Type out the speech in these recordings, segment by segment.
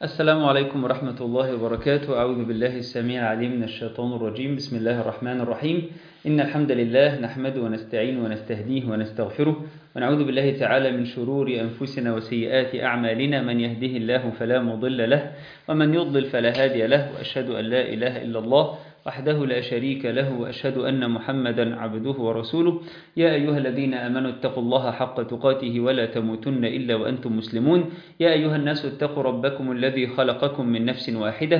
السلام عليكم ورحمة الله وبركاته أعوذ بالله السميع العليم من الشيطان الرجيم بسم الله الرحمن الرحيم إن الحمد لله نحمده ونستعين ونستهديه ونستغفره ونعوذ بالله تعالى من شرور أنفسنا وسيئات أعمالنا من يهده الله فلا مضل له ومن يضلل فلا هادي له وأشهد أن لا إله إلا الله وحده لا شريك له وأشهد أن محمدا عبده ورسوله يا أيها الذين آمنوا اتقوا الله حق تقاته ولا تموتن إلا وأنتم مسلمون يا أيها الناس اتقوا ربكم الذي خلقكم من نفس واحدة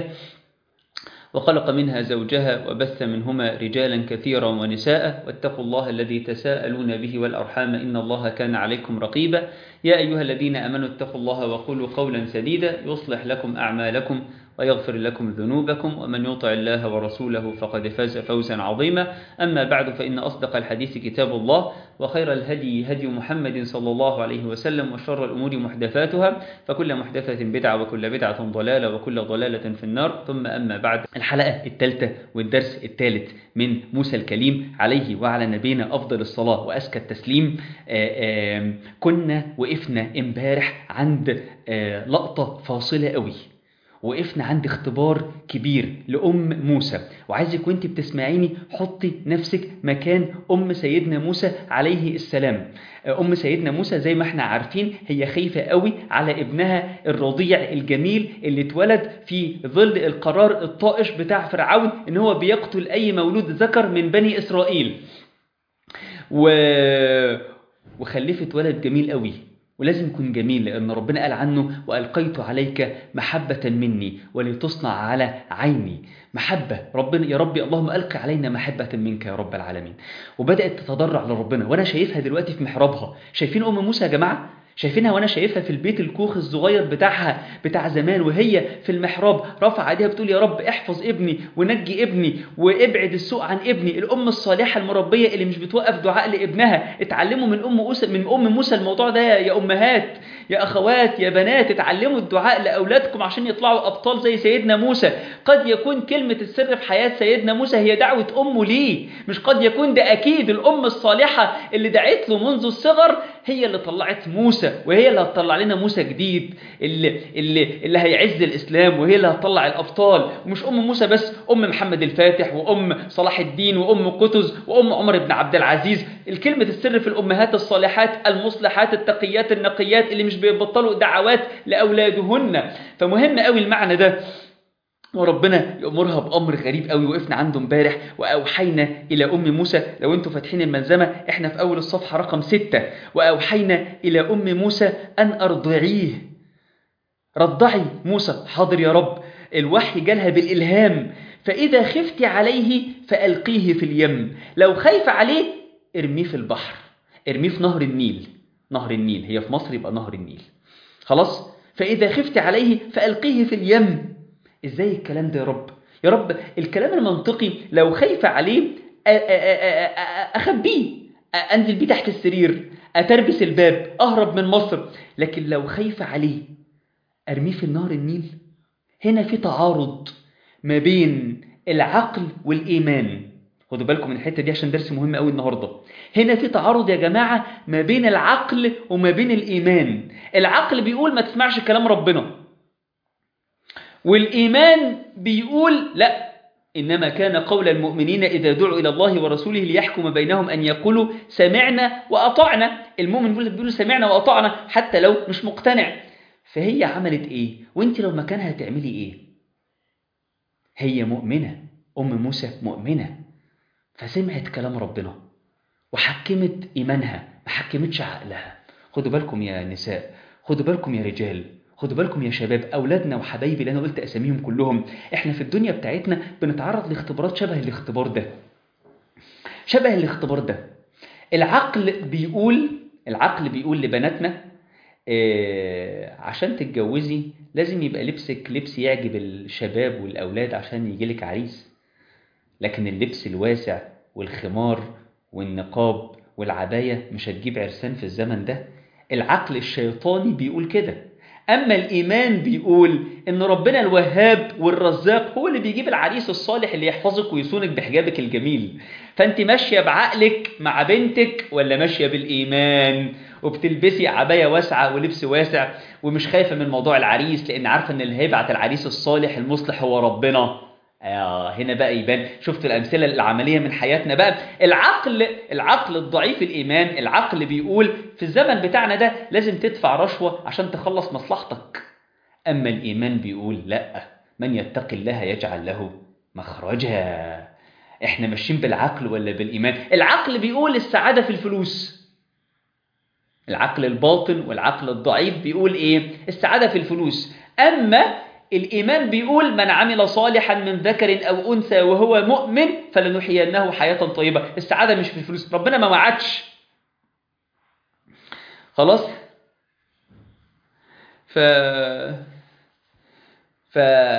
وخلق منها زوجها وبث منهما رجالا كثيرا ونساء واتقوا الله الذي تساءلون به والأرحام إن الله كان عليكم رقيبا يا أيها الذين آمنوا اتقوا الله وقولوا قولا سديدا يصلح لكم أعمالكم ويغفر لكم ذنوبكم ومن يطع الله ورسوله فقد فاز فوزا عظيما أما بعد فإن أصدق الحديث كتاب الله وخير الهدي هدي محمد صلى الله عليه وسلم وشر الأمور محدثاتها فكل محدثة بدعة وكل بدعة ضلالة وكل ضلالة في النار ثم أما بعد الحلقة الثالثة والدرس الثالث من موسى الكليم عليه وعلى نبينا أفضل الصلاة وأزكى التسليم آآ آآ كنا وقفنا امبارح عند لقطة فاصلة قوي وقفنا عند اختبار كبير لأم موسى وعايزك وانت بتسمعيني حطي نفسك مكان أم سيدنا موسى عليه السلام أم سيدنا موسى زي ما احنا عارفين هي خايفة قوي على ابنها الرضيع الجميل اللي اتولد في ظل القرار الطائش بتاع فرعون ان هو بيقتل اي مولود ذكر من بني اسرائيل و... وخلفت ولد جميل قوي ولازم يكون جميل لأن ربنا قال عنه وألقيت عليك محبة مني ولتصنع على عيني محبة ربنا يا ربي اللهم ألقي علينا محبة منك يا رب العالمين وبدأت تتضرع لربنا وأنا شايفها دلوقتي في محرابها شايفين أم موسى يا جماعة شايفينها وانا شايفها في البيت الكوخ الصغير بتاعها بتاع زمان وهي في المحراب رافعه ايديها بتقول يا رب احفظ ابني ونجي ابني وابعد السوء عن ابني الام الصالحه المربيه اللي مش بتوقف دعاء لابنها اتعلموا من ام موسى من ام موسى الموضوع ده يا امهات يا اخوات يا بنات اتعلموا الدعاء لاولادكم عشان يطلعوا ابطال زي سيدنا موسى قد يكون كلمه السر في حياه سيدنا موسى هي دعوه امه ليه مش قد يكون ده اكيد الام الصالحه اللي دعت له منذ الصغر هي اللي طلعت موسى وهي اللي هتطلع لنا موسى جديد اللي اللي اللي هيعز الاسلام وهي اللي هتطلع الابطال ومش ام موسى بس ام محمد الفاتح وام صلاح الدين وام قطز وام عمر بن عبد العزيز الكلمه السر في الامهات الصالحات المصلحات التقيات النقيات اللي مش بيبطلوا دعوات لاولادهن فمهم قوي المعنى ده وربنا يأمرها بأمر غريب قوي وقفنا عنده امبارح وأوحينا إلى أم موسى لو أنتوا فاتحين الملزمة إحنا في أول الصفحة رقم ستة وأوحينا إلى أم موسى أن أرضعيه رضعي موسى حاضر يا رب الوحي جالها بالإلهام فإذا خفت عليه فألقيه في اليم لو خايف عليه ارميه في البحر ارميه في نهر النيل نهر النيل هي في مصر يبقى نهر النيل خلاص فإذا خفت عليه فألقيه في اليم ازاي الكلام ده يا رب يا رب الكلام المنطقي لو خايفة عليه أخبيه أنزل بيه تحت السرير أتربس الباب أهرب من مصر لكن لو خايفة عليه أرميه في النهر النيل هنا في تعارض ما بين العقل والإيمان خدوا بالكم من الحتة دي عشان درس مهم قوي النهاردة هنا في تعارض يا جماعة ما بين العقل وما بين الإيمان العقل بيقول ما تسمعش كلام ربنا والإيمان بيقول لا إنما كان قول المؤمنين إذا دعوا إلى الله ورسوله ليحكم بينهم أن يقولوا سمعنا وأطعنا المؤمن بيقول سمعنا وأطعنا حتى لو مش مقتنع فهي عملت إيه وانت لو مكانها هتعملي إيه هي مؤمنة أم موسى مؤمنة فسمعت كلام ربنا وحكمت إيمانها ما حكمتش عقلها خدوا بالكم يا نساء خدوا بالكم يا رجال خدوا بالكم يا شباب أولادنا وحبايبي اللي أنا قلت أساميهم كلهم إحنا في الدنيا بتاعتنا بنتعرض لاختبارات شبه الاختبار ده شبه الاختبار ده العقل بيقول العقل بيقول لبناتنا إيه عشان تتجوزي لازم يبقى لبسك لبس يعجب الشباب والأولاد عشان يجيلك عريس لكن اللبس الواسع والخمار والنقاب والعباية مش هتجيب عرسان في الزمن ده العقل الشيطاني بيقول كده أما الإيمان بيقول إن ربنا الوهاب والرزاق هو اللي بيجيب العريس الصالح اللي يحفظك ويصونك بحجابك الجميل فأنت ماشية بعقلك مع بنتك ولا ماشية بالإيمان وبتلبسي عبايه واسعه ولبس واسع ومش خايفه من موضوع العريس لان عارفه ان اللي هيبعت العريس الصالح المصلح هو ربنا آه هنا بقى يبان شفت الامثله العمليه من حياتنا بقى العقل العقل الضعيف الايمان العقل بيقول في الزمن بتاعنا ده لازم تدفع رشوه عشان تخلص مصلحتك اما الايمان بيقول لا من يتق الله يجعل له مخرجا احنا ماشيين بالعقل ولا بالايمان العقل بيقول السعاده في الفلوس العقل الباطن والعقل الضعيف بيقول ايه السعاده في الفلوس اما الايمان بيقول من عمل صالحا من ذكر او انثى وهو مؤمن فلنحيينه حياه طيبه السعاده مش في الفلوس ربنا ما وعدش خلاص ف ف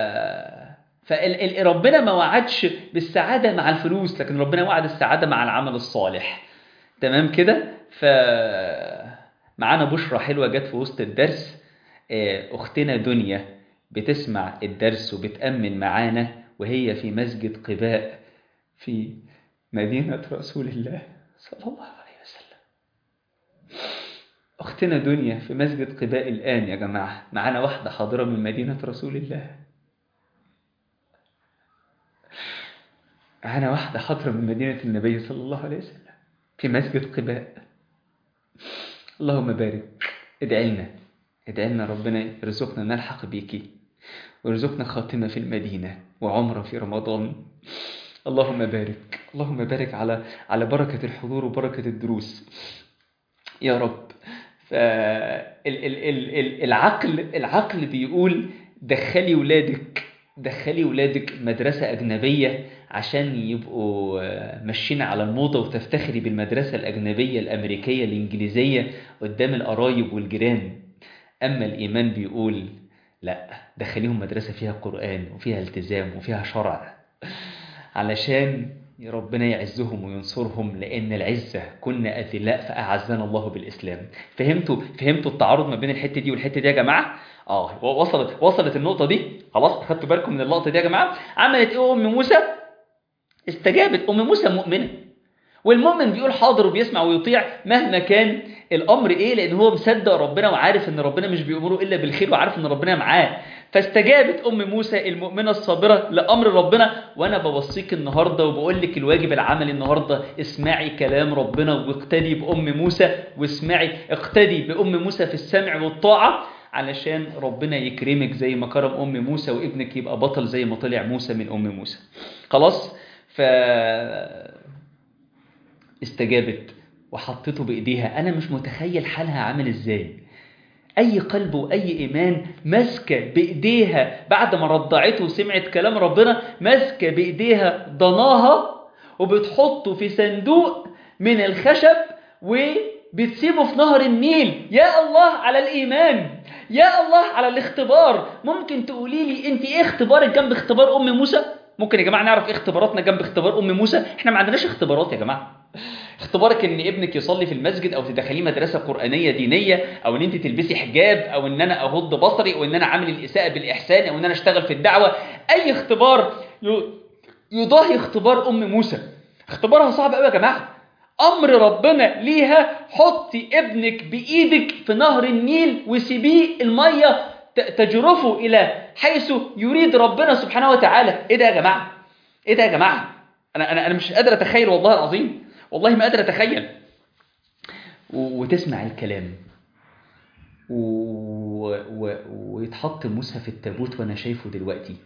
فربنا ما وعدش بالسعاده مع الفلوس لكن ربنا وعد السعاده مع العمل الصالح تمام كده ف معانا بشرى حلوه جت في وسط الدرس اختنا دنيا بتسمع الدرس وبتامن معانا وهي في مسجد قباء في مدينه رسول الله صلى الله عليه وسلم اختنا دنيا في مسجد قباء الان يا جماعه معانا واحده حاضره من مدينه رسول الله معانا واحدة حاضرة من مدينة النبي صلى الله عليه وسلم في مسجد قباء اللهم بارك ادعي لنا ادعي لنا ربنا يرزقنا نلحق بيكي ويرزقنا خاتمة في المدينة وعمرة في رمضان اللهم بارك اللهم بارك على على بركة الحضور وبركة الدروس يا رب فالعقل العقل بيقول دخلي ولادك دخلي ولادك مدرسة أجنبية عشان يبقوا ماشيين على الموضة وتفتخري بالمدرسة الأجنبية الأمريكية الإنجليزية قدام القرايب والجيران أما الإيمان بيقول لا دخليهم مدرسة فيها قرآن وفيها التزام وفيها شرع علشان ربنا يعزهم وينصرهم لأن العزة كنا أذلاء فأعزنا الله بالإسلام فهمتوا فهمتوا التعارض ما بين الحتة دي والحتة دي يا جماعة اه وصلت وصلت النقطة دي خلاص خدتوا بالكم من اللقطة دي يا جماعة عملت ايه ام موسى استجابت ام موسى مؤمنة والمؤمن بيقول حاضر وبيسمع ويطيع مهما كان الامر ايه لان هو مصدق ربنا وعارف ان ربنا مش بيامره الا بالخير وعارف ان ربنا معاه فاستجابت ام موسى المؤمنه الصابره لامر ربنا وانا بوصيك النهارده وبقول لك الواجب العملي النهارده اسمعي كلام ربنا واقتدي بام موسى واسمعي اقتدي بام موسى في السمع والطاعه علشان ربنا يكرمك زي ما كرم ام موسى وابنك يبقى بطل زي ما طلع موسى من ام موسى خلاص ف استجابت وحطته بايديها انا مش متخيل حالها عامل ازاي اي قلب واي ايمان ماسكه بايديها بعد ما رضعته وسمعت كلام ربنا ماسكه بايديها ضناها وبتحطه في صندوق من الخشب وبتسيبه في نهر النيل يا الله على الايمان يا الله على الاختبار ممكن تقولي لي انت ايه اختبارك جنب اختبار ام موسى ممكن يا جماعه نعرف ايه اختباراتنا جنب اختبار ام موسى احنا ما عندناش اختبارات يا جماعه اختبارك ان ابنك يصلي في المسجد او تدخليه مدرسه قرانيه دينيه او ان انت تلبسي حجاب او ان انا اغض بصري او ان انا اعمل الاساءه بالاحسان او ان انا اشتغل في الدعوه اي اختبار يضاهي اختبار ام موسى اختبارها صعب قوي يا جماعه امر ربنا ليها حطي ابنك بايدك في نهر النيل وسيبيه الميه تجرفه الى حيث يريد ربنا سبحانه وتعالى ايه ده يا جماعه ايه ده يا جماعه انا انا انا مش قادر اتخيل والله العظيم والله ما قادر اتخيل وتسمع الكلام و... و... ويتحط موسى في التابوت وانا شايفه دلوقتي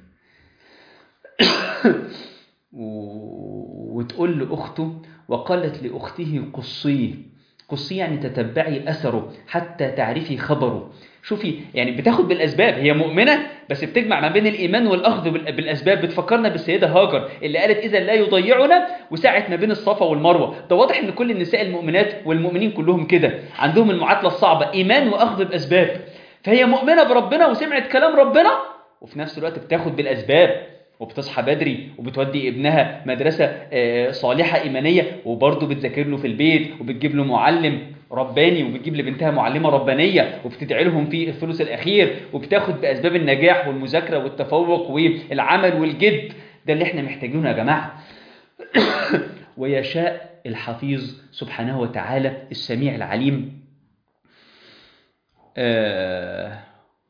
و... وتقول لاخته وقالت لاخته قصيه قصيه يعني تتبعي اثره حتى تعرفي خبره شوفي يعني بتاخد بالاسباب هي مؤمنه بس بتجمع ما بين الايمان والاخذ بالاسباب بتفكرنا بالسيده هاجر اللي قالت اذا لا يضيعنا وسعت ما بين الصفا والمروه ده واضح ان كل النساء المؤمنات والمؤمنين كلهم كده عندهم المعادله الصعبه ايمان واخذ باسباب فهي مؤمنه بربنا وسمعت كلام ربنا وفي نفس الوقت بتاخد بالاسباب وبتصحى بدري وبتودي ابنها مدرسة صالحة إيمانية وبرضه بتذاكر له في البيت وبتجيب له معلم رباني وبتجيب لبنتها معلمة ربانية وبتدعي لهم في الثلث الأخير وبتاخد بأسباب النجاح والمذاكرة والتفوق والعمل والجد ده اللي احنا محتاجينه يا جماعة ويشاء الحفيظ سبحانه وتعالى السميع العليم آه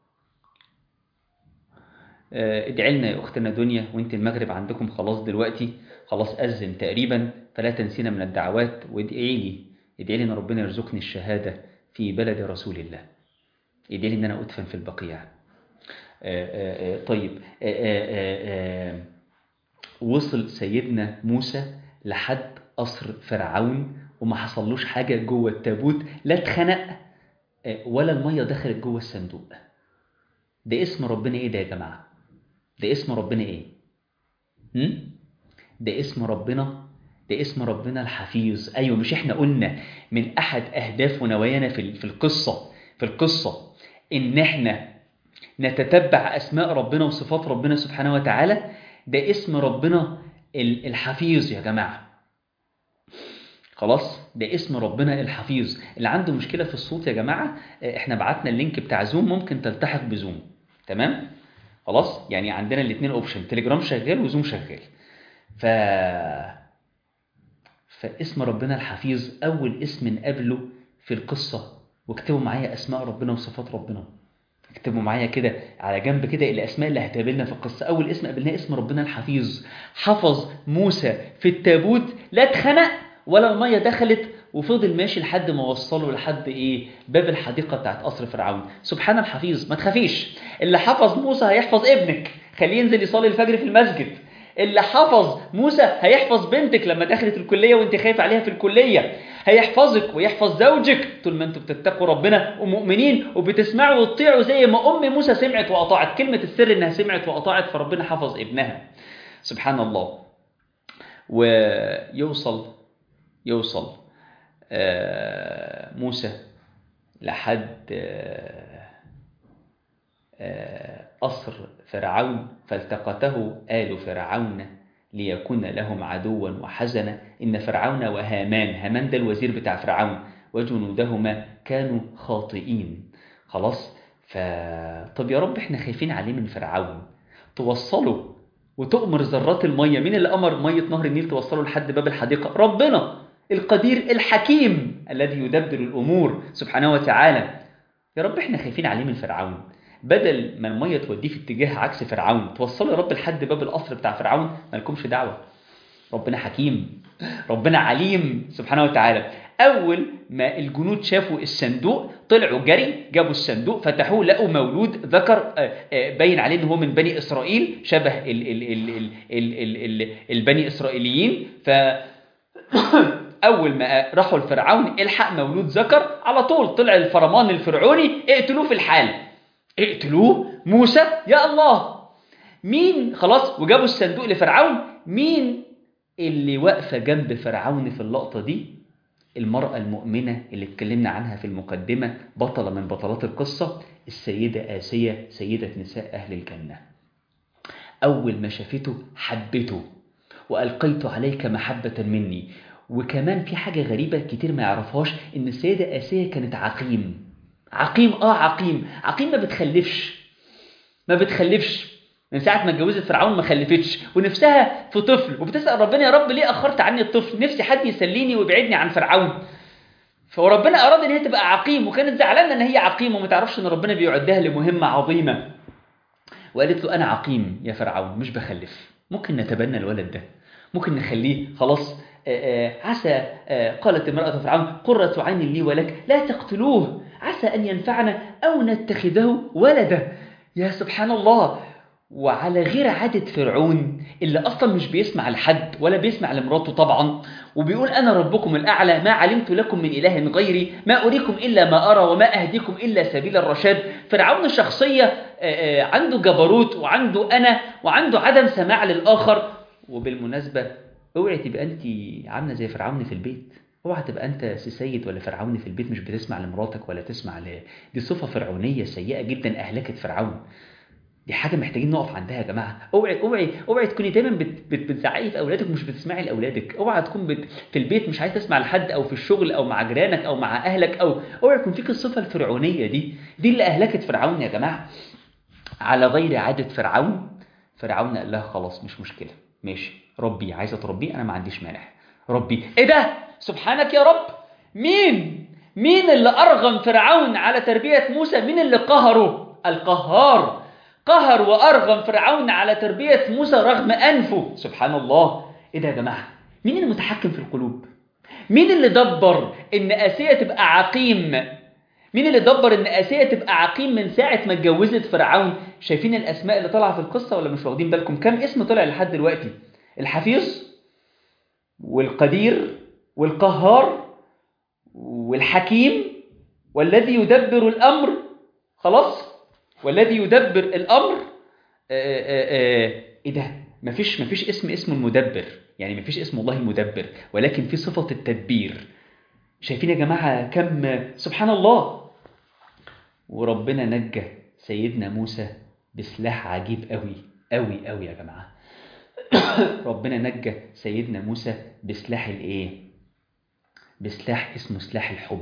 آه ادعي لنا يا اختنا دنيا وانت المغرب عندكم خلاص دلوقتي خلاص اذن تقريبا فلا تنسينا من الدعوات وادعي لي ادعي لي ان ربنا يرزقني الشهاده في بلد رسول الله ادعي لي ان انا ادفن في البقيع آآ آآ طيب آآ وصل سيدنا موسى لحد قصر فرعون وما حصلوش حاجة جوه التابوت لا اتخنق ولا المية دخلت جوه الصندوق ده اسم ربنا ايه ده يا جماعة ده اسم ربنا ايه هم؟ ده اسم ربنا ده اسم ربنا الحفيظ ايوه مش احنا قلنا من احد اهداف ونوايانا في في القصه في القصه ان احنا نتتبع اسماء ربنا وصفات ربنا سبحانه وتعالى ده اسم ربنا الحفيظ يا جماعه خلاص ده اسم ربنا الحفيظ اللي عنده مشكله في الصوت يا جماعه احنا بعتنا اللينك بتاع زوم ممكن تلتحق بزوم تمام خلاص يعني عندنا الاثنين اوبشن تليجرام شغال وزوم شغال ف فاسم ربنا الحفيظ أول اسم نقابله في القصة واكتبوا معايا أسماء ربنا وصفات ربنا اكتبوا معايا كده على جنب كده الأسماء اللي هتقابلنا في القصة أول اسم قابلناه اسم ربنا الحفيظ حفظ موسى في التابوت لا اتخنق ولا المية دخلت وفضل ماشي لحد ما وصله لحد ايه باب الحديقة بتاعت قصر فرعون سبحان الحفيظ ما تخافيش اللي حفظ موسى هيحفظ ابنك خليه ينزل يصلي الفجر في المسجد اللي حفظ موسى هيحفظ بنتك لما دخلت الكلية وانت خايف عليها في الكلية هيحفظك ويحفظ زوجك طول ما انتوا بتتقوا ربنا ومؤمنين وبتسمعوا وتطيعوا زي ما ام موسى سمعت واطاعت كلمة السر انها سمعت واطاعت فربنا حفظ ابنها سبحان الله ويوصل يوصل موسى لحد قصر فرعون فالتقته آل فرعون ليكون لهم عدوا وحزنا إن فرعون وهامان هامان ده الوزير بتاع فرعون وجنودهما كانوا خاطئين خلاص ف طب يا رب احنا خايفين عليه من فرعون توصله وتؤمر ذرات المية مين اللي أمر مية نهر النيل توصله لحد باب الحديقة ربنا القدير الحكيم الذي يدبر الأمور سبحانه وتعالى يا رب احنا خايفين عليه من فرعون بدل ما المية توديه في اتجاه عكس فرعون توصلوا يا رب لحد باب القصر بتاع فرعون مالكمش دعوة ربنا حكيم ربنا عليم سبحانه وتعالى أول ما الجنود شافوا الصندوق طلعوا جري جابوا الصندوق فتحوه لقوا مولود ذكر باين عليه ان هو من بني إسرائيل شبه ال ال ال ال ال ال ال البني إسرائيليين ف أول ما راحوا لفرعون الحق مولود ذكر على طول طلع الفرمان الفرعوني اقتلوه في الحال اقتلوه موسى يا الله مين خلاص وجابوا الصندوق لفرعون مين اللي واقفة جنب فرعون في اللقطة دي المرأة المؤمنة اللي اتكلمنا عنها في المقدمة بطلة من بطلات القصة السيدة آسية سيدة نساء أهل الجنة أول ما شافته حبته وألقيت عليك محبة مني وكمان في حاجة غريبة كتير ما يعرفهاش إن السيدة آسية كانت عقيم عقيم اه عقيم عقيم ما بتخلفش ما بتخلفش من ساعة ما اتجوزت فرعون ما خلفتش ونفسها في طفل وبتسأل ربنا يا رب ليه أخرت عني الطفل نفسي حد يسليني ويبعدني عن فرعون فربنا أراد إن هي تبقى عقيم وكانت زعلانة إن هي عقيم وما تعرفش إن ربنا بيعدها لمهمة عظيمة وقالت له أنا عقيم يا فرعون مش بخلف ممكن نتبنى الولد ده ممكن نخليه خلاص آآ آآ عسى آآ قالت امرأة فرعون قرة عين لي ولك لا تقتلوه عسى أن ينفعنا أو نتخذه ولدا يا سبحان الله وعلى غير عادة فرعون اللي أصلا مش بيسمع لحد ولا بيسمع لمراته طبعا وبيقول أنا ربكم الأعلى ما علمت لكم من إله غيري ما أريكم إلا ما أرى وما أهديكم إلا سبيل الرشاد فرعون شخصية عنده جبروت وعنده أنا وعنده عدم سماع للآخر وبالمناسبة اوعي تبقى أنت عاملة زي فرعون في البيت اوعى تبقى انت سيد ولا فرعون في البيت مش بتسمع لمراتك ولا تسمع ل... دي صفه فرعونيه سيئه جدا اهلكت فرعون دي حاجه محتاجين نقف عندها يا جماعه اوعي اوعي اوعي تكوني دايما بت... بت... بتزعقي في اولادك ومش بتسمعي لاولادك اوعى تكون بت... في البيت مش عايز تسمع لحد او في الشغل او مع جيرانك او مع اهلك او اوعي يكون فيك الصفه الفرعونيه دي دي اللي اهلكت فرعون يا جماعه على غير عاده فرعون فرعون قال لها خلاص مش مشكله ماشي ربي عايزه تربيه انا ما عنديش مانع ربي ايه ده سبحانك يا رب مين مين اللي أرغم فرعون على تربية موسى مين اللي قهره القهار قهر وأرغم فرعون على تربية موسى رغم أنفه سبحان الله إيه ده يا جماعة مين المتحكم في القلوب مين اللي دبر إن آسيا تبقى عقيم مين اللي دبر إن آسيا تبقى عقيم من ساعة ما اتجوزت فرعون شايفين الأسماء اللي طالعة في القصة ولا مش واخدين بالكم كم اسم طلع لحد دلوقتي الحفيظ والقدير والقهار والحكيم والذي يدبر الأمر خلاص والذي يدبر الأمر آآ آآ إيه ده مفيش مفيش اسم اسمه المدبر يعني مفيش اسم الله المدبر ولكن في صفة التدبير شايفين يا جماعة كم سبحان الله وربنا نجى سيدنا موسى بسلاح عجيب قوي قوي قوي يا جماعة ربنا نجى سيدنا موسى بسلاح الايه بسلاح اسمه سلاح الحب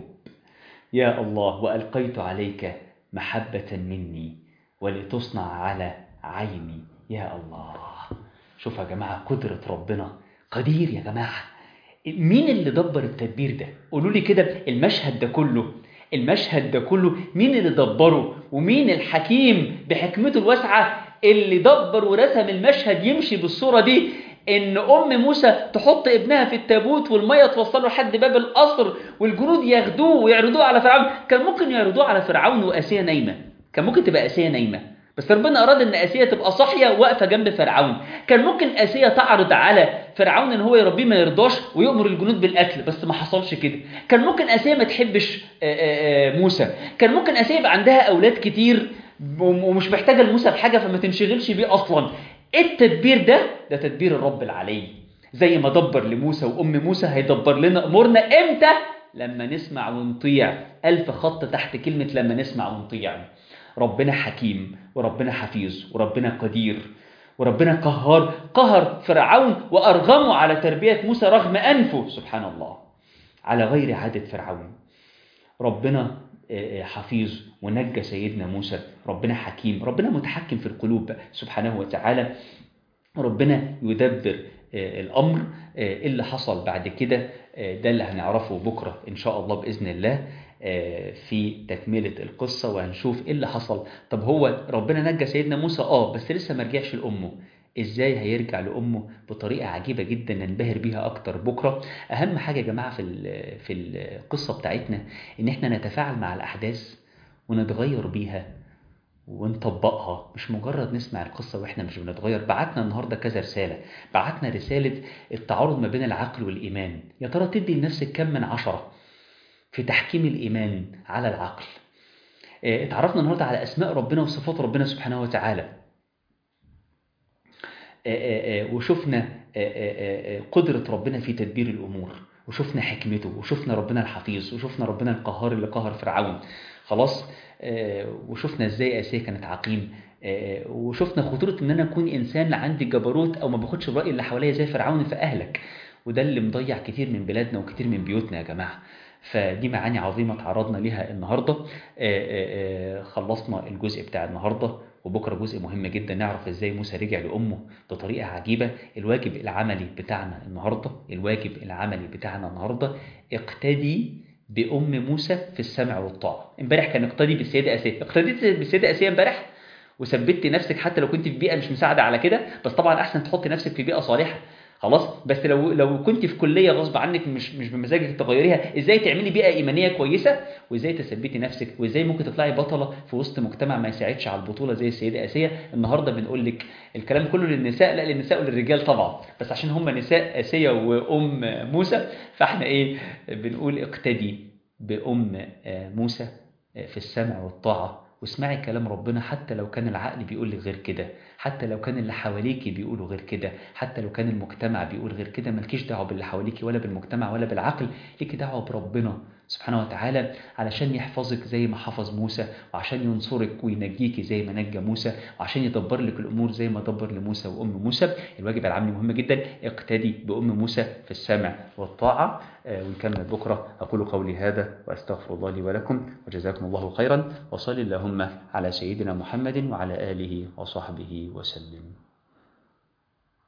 يا الله وألقيت عليك محبة مني ولتصنع على عيني يا الله شوف يا جماعة قدرة ربنا قدير يا جماعة مين اللي دبر التدبير ده قولوا لي كده المشهد ده كله المشهد ده كله مين اللي دبره ومين الحكيم بحكمته الواسعة اللي دبر ورسم المشهد يمشي بالصورة دي ان ام موسى تحط ابنها في التابوت والميه توصله لحد باب القصر والجنود ياخدوه ويعرضوه على فرعون كان ممكن يعرضوه على فرعون واسيا نايمه كان ممكن تبقى اسيا نايمه بس ربنا اراد ان اسيا تبقى صاحيه واقفه جنب فرعون كان ممكن اسيا تعرض على فرعون ان هو يربيه ما يرضاش ويؤمر الجنود بالقتل بس ما حصلش كده كان ممكن اسيا ما تحبش موسى كان ممكن اسيا يبقى عندها اولاد كتير ومش محتاجه لموسى بحاجه فما تنشغلش بيه اصلا التدبير ده ده تدبير الرب العلي زي ما دبر لموسى وام موسى هيدبر لنا امورنا امتى لما نسمع ونطيع الف خط تحت كلمه لما نسمع ونطيع ربنا حكيم وربنا حفيظ وربنا قدير وربنا قهار قهر فرعون وارغمه على تربيه موسى رغم انفه سبحان الله على غير عاده فرعون ربنا حفيظ ونجى سيدنا موسى ربنا حكيم ربنا متحكم في القلوب سبحانه وتعالى ربنا يدبر الأمر اللي حصل بعد كده ده اللي هنعرفه بكرة إن شاء الله بإذن الله في تكملة القصة وهنشوف إيه اللي حصل طب هو ربنا نجى سيدنا موسى آه بس لسه ما رجعش لأمه ازاي هيرجع لامه بطريقه عجيبه جدا ننبهر بيها اكتر بكره اهم حاجه يا جماعه في في القصه بتاعتنا ان احنا نتفاعل مع الاحداث ونتغير بيها ونطبقها مش مجرد نسمع القصة واحنا مش بنتغير بعتنا النهاردة كذا رسالة بعتنا رسالة التعارض ما بين العقل والإيمان يا ترى تدي لنفسك كم من عشرة في تحكيم الإيمان على العقل اتعرفنا النهاردة على أسماء ربنا وصفات ربنا سبحانه وتعالى وشفنا قدرة ربنا في تدبير الأمور وشفنا حكمته وشفنا ربنا الحفيظ وشفنا ربنا القهار اللي قهر فرعون خلاص وشفنا ازاي اسيا كانت عقيم وشفنا خطورة ان انا اكون انسان عندي جبروت او ما باخدش الرأي اللي حواليا زي فرعون فاهلك وده اللي مضيع كتير من بلادنا وكتير من بيوتنا يا جماعة فدي معاني عظيمة تعرضنا ليها النهاردة خلصنا الجزء بتاع النهاردة وبكرة جزء مهم جدا نعرف ازاي موسى رجع لأمه بطريقة عجيبة الواجب العملي بتاعنا النهاردة الواجب العملي بتاعنا النهاردة اقتدي بأم موسى في السمع والطاعة امبارح كان اقتدي بالسيدة أسيا اقتديت بالسيدة أسيا امبارح وثبتي نفسك حتى لو كنت في بيئة مش مساعدة على كده بس طبعا أحسن تحطي نفسك في بيئة صالحة خلاص بس لو لو كنت في كليه غصب عنك مش مش بمزاجك تغيريها ازاي تعملي بيئه ايمانيه كويسه وازاي تثبتي نفسك وازاي ممكن تطلعي بطله في وسط مجتمع ما يساعدش على البطوله زي السيده اسيا النهارده بنقول لك الكلام كله للنساء لا للنساء وللرجال طبعا بس عشان هم نساء اسيا وام موسى فاحنا ايه بنقول اقتدي بام موسى في السمع والطاعه واسمعي كلام ربنا حتى لو كان العقل بيقول لك غير كده حتى لو كان اللي حواليكي بيقولوا غير كده حتى لو كان المجتمع بيقول غير كده مالكيش دعوه باللي حواليكي ولا بالمجتمع ولا بالعقل ليكي دعوه بربنا سبحانه وتعالى علشان يحفظك زي ما حفظ موسى وعشان ينصرك وينجيكي زي ما نجى موسى وعشان يدبر لك الامور زي ما دبر لموسى وام موسى الواجب العملي مهم جدا اقتدي بام موسى في السمع والطاعه ونكمل بكره اقول قولي هذا واستغفر الله لي ولكم وجزاكم الله خيرا وصلي اللهم على سيدنا محمد وعلى اله وصحبه وسلم